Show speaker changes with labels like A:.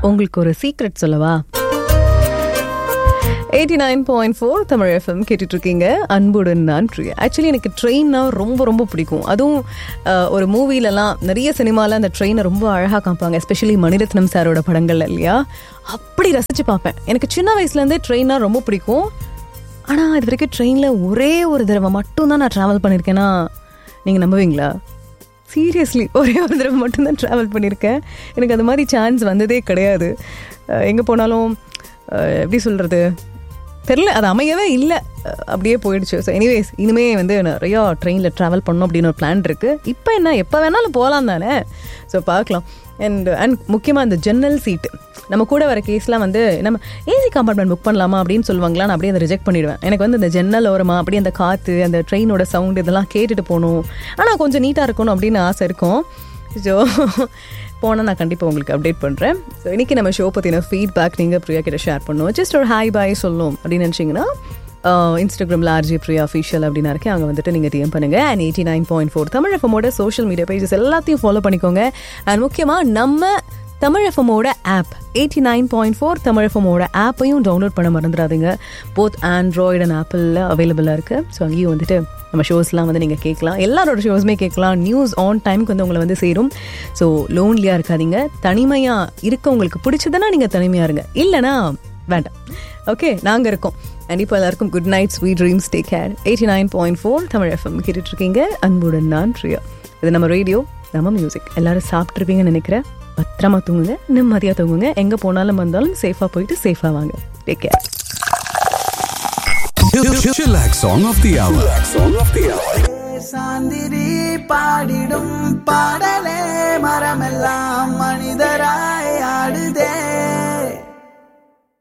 A: உங்களுக்கு ஒரு சீக்ரெட் சொல்லவா eighty nine point four Tamil FM கேட்டுட்டு இருக்கீங்க அன்புடன் நான் பிரியா ஆக்சுவலி எனக்கு ட்ரெயின்னா ரொம்ப ரொம்ப பிடிக்கும் அதுவும் அஹ், ஒரு மூவிலலாம் நிறைய சினிமாவில் அந்த ட்ரெயினை ரொம்ப அழகாக காமிப்பாங்க எஸ்பெஷலி மணிரத்னம் சாரோட படங்கள்ல இல்லையா அப்படி ரசித்து பார்ப்பேன் எனக்கு சின்ன வயசுலேருந்தே ட்ரெயின்னா ரொம்ப பிடிக்கும் ஆனால் இது வரைக்கும் ட்ரெயினில் ஒரே ஒரு தடவை மட்டும்தான் நான் ட்ராவல் பண்ணியிருக்கேன்னா நீங்கள் நம்புவீங்களா சீரியஸ்லி ஒரே ஒரு தடவை மட்டும்தான் ட்ராவல் பண்ணியிருக்கேன் எனக்கு அந்த மாதிரி சான்ஸ் வந்ததே கிடையாது எங்கே போனாலும் அஹ், எப்படி சொல்கிறது தெரில அது அமையவே இல்லை அஹ், அப்படியே போயிடுச்சு ஸோ எனிவேஸ் இனிமே வந்து நிறையா ட்ரெயினில் ட்ராவல் பண்ணணும் அப்படின்னு ஒரு பிளான் இருக்குது இப்போ என்ன எப்போ வேணாலும் போகலாம் தானே ஸோ பார்க்கலாம் அண்ட் அண்ட் முக்கியமாக அந்த ஜன்னல் சீட்டு நம்ம கூட வர கேஸ்லாம் வந்து நம்ம ஏசி கம்பார்ட்மெண்ட் புக் பண்ணலாமா அப்படின்னு சொல்லுவாங்களா நான் அப்படியே அதை ரிஜெக்ட் பண்ணிடுவேன் எனக்கு வந்து இந்த ஜன்னல் ஓரமா அப்படியே அந்த காற்று அந்த ட்ரெயினோட சவுண்ட் இதெல்லாம் கேட்டுட்டு போகணும் ஆனால் கொஞ்சம் நீட்டாக இருக்கணும் அப்படின்னு ஆசை இருக்கும் ஸோ போனால் நான் கண்டிப்பாக உங்களுக்கு அப்டேட் பண்ணுறேன் ஸோ இன்றைக்கி நம்ம ஷோ பற்றின ஃபீட்பேக் நீங்கள் பிரியா கிட்ட ஷேர் பண்ணுவோம் ஜஸ்ட் ஒரு ஹாய் பாய் சொல்லும் அப்படின்னு நினச்சிங்கன்னா இன்ஸ்டாகிராமில் ஆர்ஜி பிரியா அஃபிஷியல் அப்படின்னு இருக்கேன் அங்கே வந்துட்டு நீங்கள் டிஎம் பண்ணுங்க and eighty nine point four Tamil எஃப்எம்மோட சோஷியல் மீடியா பேஜஸ் எல்லாத்தையும் ஃபாலோ பண்ணிக்கோங்க அண்ட் முக்கியமாக நம்ம தமிழ் எஃப்எம்மோட app eighty nine point four Tamil எஃப்எம்மோட ஆப்பையும் டவுன்லோட் பண்ண மறந்துடாதீங்க போத் ஆண்ட்ராய்டு அண்ட் ஆப்பிளில் அவைலபிளாக இருக்குது ஸோ அங்கேயும் வந்துட்டு நம்ம ஷோஸ்லாம் வந்து நீங்கள் கேட்கலாம் எல்லாரோட ஷோஸுமே கேட்கலாம் நியூஸ் ஆன் டைமுக்கு வந்து உங்களை வந்து சேரும் ஸோ லோன்லியாக இருக்காதீங்க தனிமையாக இருக்க உங்களுக்கு பிடிச்சதுன்னா நீங்கள் தனிமையாக இருங்க இல்லைனா வேண்டாம் ஓகே நாங்கள் இருக்கோம் அண்ட் இப்போ எல்லாருக்கும் good night sweet dreams take care eighty nine point four Tamil FM கேட்டுட்ருக்கீங்க அன்புடன் நான் பிரியா இது நம்ம ரேடியோ நம்ம மியூசிக் எல்லாரும் சாப்பிட்ருப்பீங்கன்னு நினைக்கிறேன் பத்திரமா தூங்குங்க நிம்மதியாக தூங்குங்க எங்கே போனாலும் வந்தாலும் சேஃபாக போயிட்டு சேஃபாக வாங்க take care
B: Chillax Song of the Hour. Song of the Hour.
C: சாந்திரி பாடிடும் பாடலே மரமெல்லாம் மனித